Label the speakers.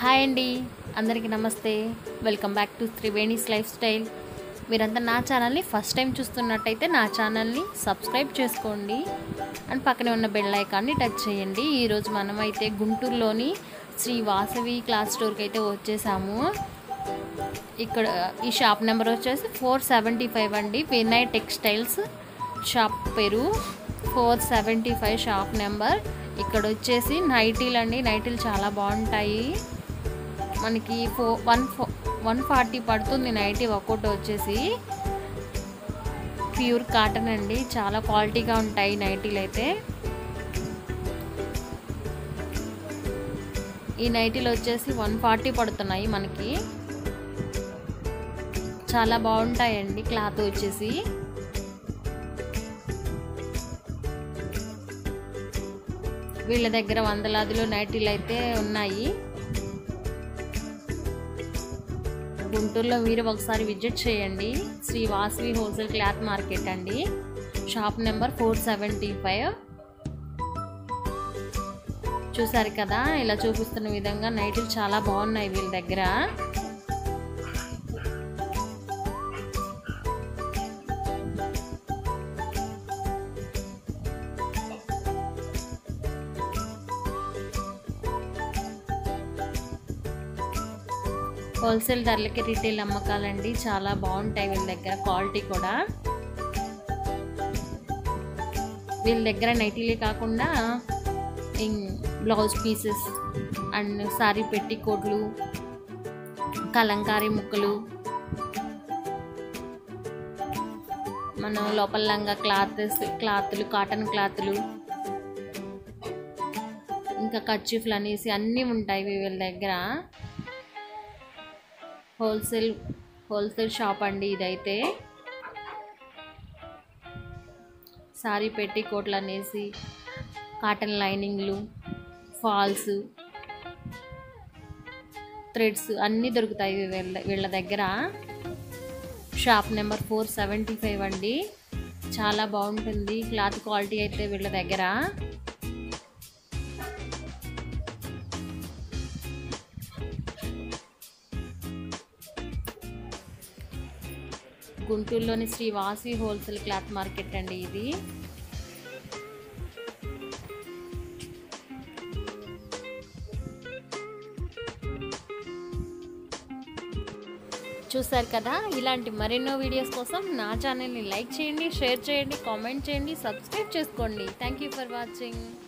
Speaker 1: hi అండి అందరికీ నమస్తే welcome back to Triveni's lifestyle మీరంతా నా ఛానల్ని ఫస్ట్ టైం చూస్తున్నట్టయితే నా ఛానల్ని సబ్స్క్రైబ్ చేసుకోండి అండ్ పక్కనే ఉన్న బెల్ ఐకాన్ని టచ్ చేయండి ఈరోజు మనం అయితే గుంటూరులోని శ్రీ వాసవి క్లాస్ స్టోర్కి అయితే వచ్చేసాము ఇక్కడ ఈ షాప్ నెంబర్ వచ్చేసి ఫోర్ సెవెంటీ ఫైవ్ అండి వినయ్ టెక్స్టైల్స్ షాప్ పేరు four seventy five shop number ఇక్కడ వచ్చేసి నైటీలు అండి నైటీలు చాలా బాగుంటాయి మనకి ఫో వన్ ఫో వన్ ఫార్టీ పడుతుంది నైటీ ఒక్కోటి వచ్చేసి ప్యూర్ కాటన్ అండి చాలా క్వాలిటీగా ఉంటాయి నైటీలు అయితే ఈ నైటీలు వచ్చేసి వన్ ఫార్టీ పడుతున్నాయి మనకి చాలా బాగుంటాయండి క్లాత్ వచ్చేసి వీళ్ళ దగ్గర వందలాదిలో నైటీలు అయితే ఉన్నాయి గుంటూరులో మీరు ఒకసారి విజిట్ చేయండి Shri Vasavi wholesale cloth market అండి shop number four seventy five చూసారు కదా ఇలా చూపిస్తున్న విధంగా నైట్లు చాలా బాగున్నాయి వీళ్ళ దగ్గర హోల్సేల్ ధరలకి రీటైల్ అమ్మకాలండి చాలా బాగుంటాయి వీళ్ళ దగ్గర క్వాలిటీ కూడా వీళ్ళ దగ్గర నైటీలే కాకుండా బ్లౌజ్ పీసెస్ అండ్ సారీ పెట్టి కోట్లు కలంకారీ ముక్కలు మనం లోపల లంగా క్లాత్ క్లాత్లు కాటన్ క్లాత్లు ఇంకా కర్చీఫ్లు అనేసి అన్నీ ఉంటాయి వీళ్ళ దగ్గర హోల్సేల్ హోల్సేల్ షాప్ అండి ఇదైతే సారీ పెట్టి కోట్లు అనేసి కాటన్ లైనింగ్లు ఫాల్స్ థ్రెడ్స్ అన్నీ దొరుకుతాయి వీళ్ళ వీళ్ళ దగ్గర shop number four seventy five అండి చాలా బాగుంటుంది క్లాత్ క్వాలిటీ అయితే వీళ్ళ దగ్గర గుంటూరులోని శ్రీ వాసి హోల్సేల్ క్లాత్ మార్కెట్ అండి ఇది చూసారు కదా ఇలాంటి మరెన్నో వీడియోస్ కోసం నా ఛానల్ని లైక్ చేయండి షేర్ చేయండి కామెంట్ చేయండి సబ్స్క్రైబ్ చేసుకోండి థ్యాంక్ యూ ఫర్ వాచింగ్